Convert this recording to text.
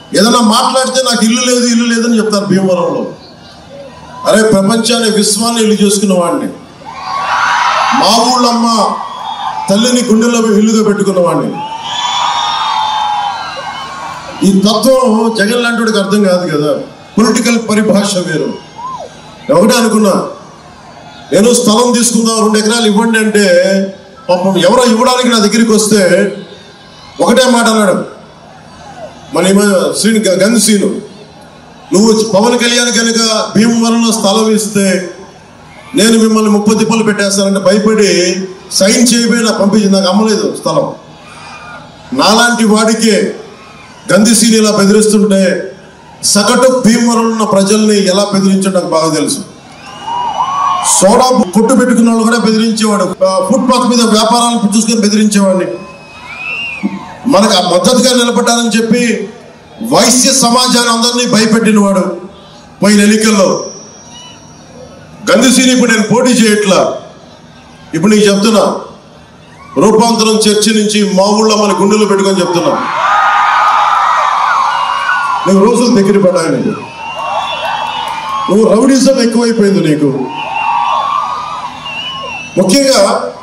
ఏదైనా మాట్లాడితే నాకు ఇల్లు లేదు ఇల్లు లేదని చెప్తారు భీమవరంలో అరే ప్రపంచాన్ని విశ్వాన్ని ఇల్లు చేసుకున్న వాడిని మా ఊళ్ళమ్మ తల్లిని గుండెల్లో ఇల్లుగా పెట్టుకున్న వాడిని ఈ తత్వం జగన్ లాంటి వాడికి అర్థం కాదు కదా పొలిటికల్ పరిభాష వేరు నేను ఒకటే అనుకున్నా నేను స్థలం తీసుకుందాం రెండు ఎకరాలు ఇవ్వండి అంటే పాపం ఎవరో ఇవ్వడానికి నా దగ్గరికి వస్తే ఒకటే మాట అన్నాడు మన ఈ మ- శ్రీని గ- గంధ శ్రీను నువ్వు పవన్ కళ్యాణ్ కనుక భీమవరంలో స్థలం ఇస్తే నేను మిమ్మల్ని ముప్పై తిప్పలు పెట్టేస్తానంటే భయపడి సైన్ చేయబోయి నాకు పంపించింది నాకు అమ్మలేదు స్థలం నాలాంటి వాడికే గంధిసీని ఇలా బెదిరిస్తుంటే సగటు భీమవరంలో ఉన్న ప్రజల్ని ఎలా బెదిరించడం నాకు బాగా తెలుసు సోడా కొట్టు పెట్టుకున్న వాళ్ళు కూడా బెదిరించేవాడు ఆ, ఫుట్పాత్ మీద వ్యాపారాలు చూసుకొని బెదిరించేవాడిని మనకు ఆ మద్దతుగా నిలబడ్డానని చెప్పి వైశ్య సమాజాన్ని అందరినీ భయపెట్టినవాడు పోయిన ఎన్నికల్లో గంధిసీని ఇప్పుడు నేను పోటీ చేయట్లా ఇప్పుడు నీకు చెప్తున్నా రూపాంతరం చర్చ నుంచి మా ఊళ్ళో మన గుండెలు పెట్టుకొని చెప్తున్నా నువ్వు రోజులు దగ్గర పడ్డాయి నీకు నువ్వు రౌడీజం ఎక్కువైపోయింది నీకు ముఖ్యంగా